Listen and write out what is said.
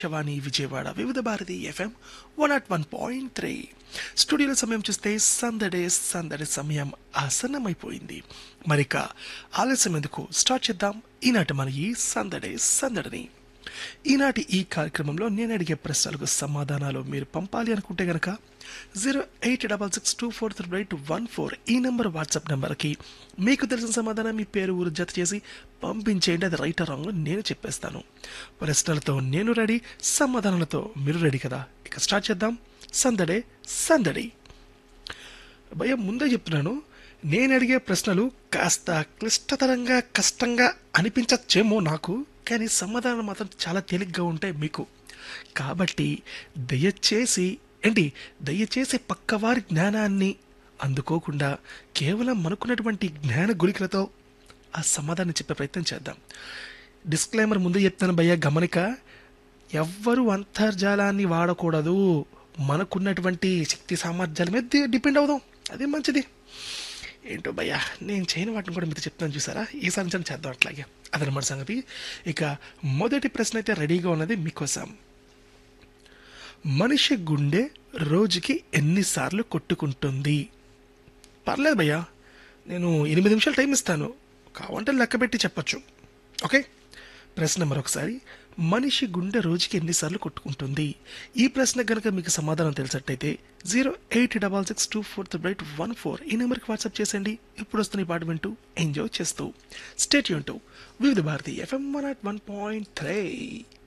శవాని Vijayawada Vividh Bharati FM one nought one point three స్టూడియోలో సమయం చూస్తే సందడే సందడి సమయం ఆసన్నమైపోయింది మరిక ఆలస్యం ఎందుకు స్టార్ట్ చేద్దాం ఈనాటి మన ఈ సందడే సందడిని ఈనాటి ఈ కార్యక్రమంలో నేను అడిగే ప్రశ్నలకు సమాధానాలు మీరు పంపాలి అనుకుంటే గనక zero eight double six two four three eight one four ఈ నెంబర్ వాట్సాప్ నెంబర్కి మీకు తెలిసిన సమాధానం మీ పేరు ఊరు జత చేసి పంపించేయండి అది రైట్ రాంగ్ నేను చెప్పేస్తాను ప్రశ్నలతో నేను రెడీ సమాధానాలతో మీరు రెడీ కదా ఇక స్టార్ట్ చేద్దాం సందడే సందడి భయ ముందే చెప్తున్నాను నేను అడిగే ప్రశ్నలు కాస్త క్లిష్టతరంగా కష్టంగా అనిపించచ్చేమో నాకు కానీ సమాధానం మాత్రం చాలా తేలిగ్గా ఉంటాయి మీకు కాబట్టి దయచేసి ఏంటి దయచేసి పక్కవారి జ్ఞానాన్ని అందుకోకుండా కేవలం మనకున్నటువంటి జ్ఞాన గుళికలతో ఆ సమాధానం చెప్పే ప్రయత్నం చేద్దాం డిస్క్లైమర్ ముందు చెప్తాను భయ్య గమనిక ఎవ్వరు అంతర్జాలాన్ని వాడకూడదు మనకున్నటువంటి శక్తి సామర్థ్యాల మీద డి- డిపెండ్ అవుదాం అదే మంచిది ఏంటో భయ్యా నేను చేయని వాటిని కూడా మీతో చెప్తాను చూసారా ఈసారి నుంచి చేద్దాం అట్లాగే అదనమాట సంగతి ఇక మొదటి ప్రశ్న అయితే రెడీగా ఉన్నది మీకోసం మనిషి గుండె రోజుకి ఎన్నిసార్లు కొట్టుకుంటుంది పర్లేదు భయ్యా నేను ఎనిమిది నిమిషాలు టైం ఇస్తాను కావంటే లెక్క పెట్టి చెప్పచ్చు ఓకే ప్రశ్న మరొకసారి మనిషి గుండె రోజుకి ఎన్నిసార్లు కొట్టుకుంటుంది ఈ ప్రశ్న కనుక మీకు సమాధానం తెలిసినట్టయితే zero eight double six two four three one four ఈ నెంబర్కి వాట్సాప్ చేసేయండి ఇప్పుడు వస్తున్న ఈ పాట వింటూ ఎంజాయ్ చేస్తూ స్టేట్ యూన్ to Vividh Bharati FM one at one point three